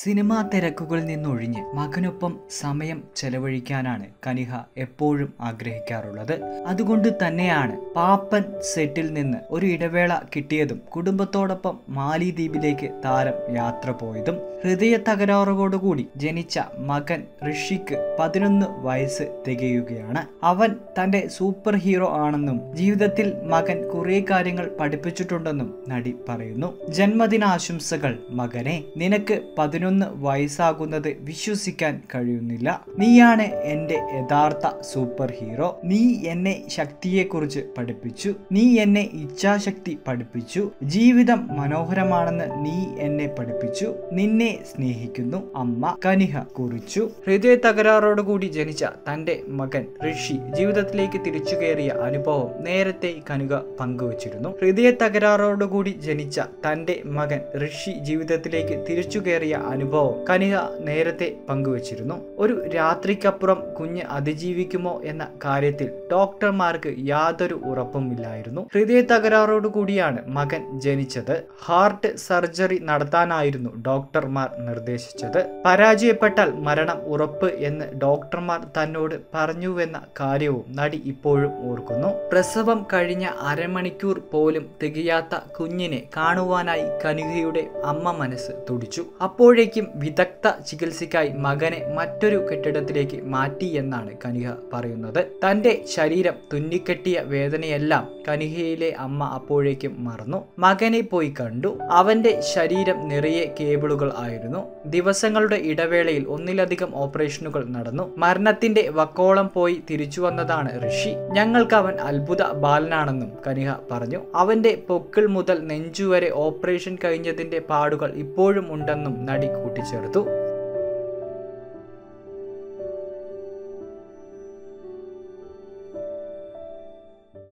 cinema തിരക്കുകളിൽ നിന്നൊഴിഞ്ഞ് മകനൊപ്പം സമയം ചെലവഴിക്കാനാണ് കനിഹ എപ്പോഴും ആഗ്രഹിക്കാറുള്ളത് അതുകൊണ്ട് തന്നെയാണ് പാപ്പൻ സെറ്റിൽ നിന്ന് ഒരു ഇടവേള കിട്ടിയതും കുടുംബത്തോടൊപ്പം മാലിദ്വീപിലേക്ക് താരം യാത്ര പോയതും ഹൃദയ തകരാറോടുകൂടി ജനിച്ച മകൻ ഋഷിക്ക് പതിനൊന്ന് വയസ്സ് തികയുകയാണ് അവൻ തന്റെ സൂപ്പർ ഹീറോ ആണെന്നും ജീവിതത്തിൽ മകൻ കുറെ കാര്യങ്ങൾ പഠിപ്പിച്ചിട്ടുണ്ടെന്നും നടി പറയുന്നു ജന്മദിനാശംസകൾ മകനെ നിനക്ക് പതിനൊന്ന് വയസ്സാകുന്നത് വിശ്വസിക്കാൻ കഴിയുന്നില്ല നീയാണ് എൻ്റെ യഥാർത്ഥ സൂപ്പർ ഹീറോ നീ എന്നെ ശക്തിയെക്കുറിച്ച് പഠിപ്പിച്ചു നീ എന്നെ ഇച്ഛാശക്തി പഠിപ്പിച്ചു ജീവിതം മനോഹരമാണെന്ന് നീ എന്നെ പഠിപ്പിച്ചു നിന്നെ സ്നേഹിക്കുന്നു അമ്മ കനിഹ കുറിച്ചു ഹൃദയ തകരാറോടുകൂടി ജനിച്ച തന്റെ മകൻ ഋഷി ജീവിതത്തിലേക്ക് തിരിച്ചു കയറിയ അനുഭവം നേരത്തെ കനുക പങ്കുവച്ചിരുന്നു ഹൃദയ തകരാറോടുകൂടി ജനിച്ച തന്റെ മകൻ ഋഷി ജീവിതത്തിലേക്ക് തിരിച്ചു കയറിയ അനുഭവം കനിക നേരത്തെ പങ്കുവച്ചിരുന്നു ഒരു രാത്രിക്കപ്പുറം കുഞ്ഞ് അതിജീവിക്കുമോ എന്ന കാര്യത്തിൽ ഡോക്ടർമാർക്ക് യാതൊരു ഉറപ്പുമില്ലായിരുന്നു ഹൃദയ തകരാറോടു കൂടിയാണ് മകൻ ജനിച്ചത് ഹാർട്ട് സർജറി നടത്താനായിരുന്നു ഡോക്ടർമാർ നിർദ്ദേശിച്ചത് പരാജയപ്പെട്ടാൽ മരണം ഉറപ്പ് എന്ന് ഡോക്ടർമാർ തന്നോട് പറഞ്ഞുവെന്ന കാര്യവും നടി ഇപ്പോഴും ഓർക്കുന്നു പ്രസവം കഴിഞ്ഞ അരമണിക്കൂർ പോലും തികയാത്ത കുഞ്ഞിനെ കാണുവാനായി കനികയുടെ അമ്മ മനസ്സ് തുടിച്ചു അപ്പോഴേക്കും വിദഗ്ധ ചികിത്സയ്ക്കായി മകനെ മറ്റൊരു കെട്ടിടത്തിലേക്ക് മാറ്റി എന്നാണ് കനിക പറയുന്നത് തന്റെ ശരീരം തുന്നിക്കെട്ടിയ വേദനയെല്ലാം കനികയിലെ അമ്മ അപ്പോഴേക്കും മറന്നു മകനെ പോയി കണ്ടു അവന്റെ ശരീരം നിറയെ കേബിളുകൾ ആയിരുന്നു ദിവസങ്ങളുടെ ഇടവേളയിൽ ഒന്നിലധികം ഓപ്പറേഷനുകൾ നടന്നു മരണത്തിന്റെ വക്കോളം പോയി തിരിച്ചു വന്നതാണ് ഋഷി ഞങ്ങൾക്ക് അവൻ അത്ഭുത ബാലനാണെന്നും കനിക പറഞ്ഞു അവന്റെ പൊക്കിൾ മുതൽ നെഞ്ചുവരെ ഓപ്പറേഷൻ കഴിഞ്ഞതിന്റെ പാടുകൾ ഇപ്പോഴും ഉണ്ടെന്നും നടി കൂട്ടിച്ചേർത്തു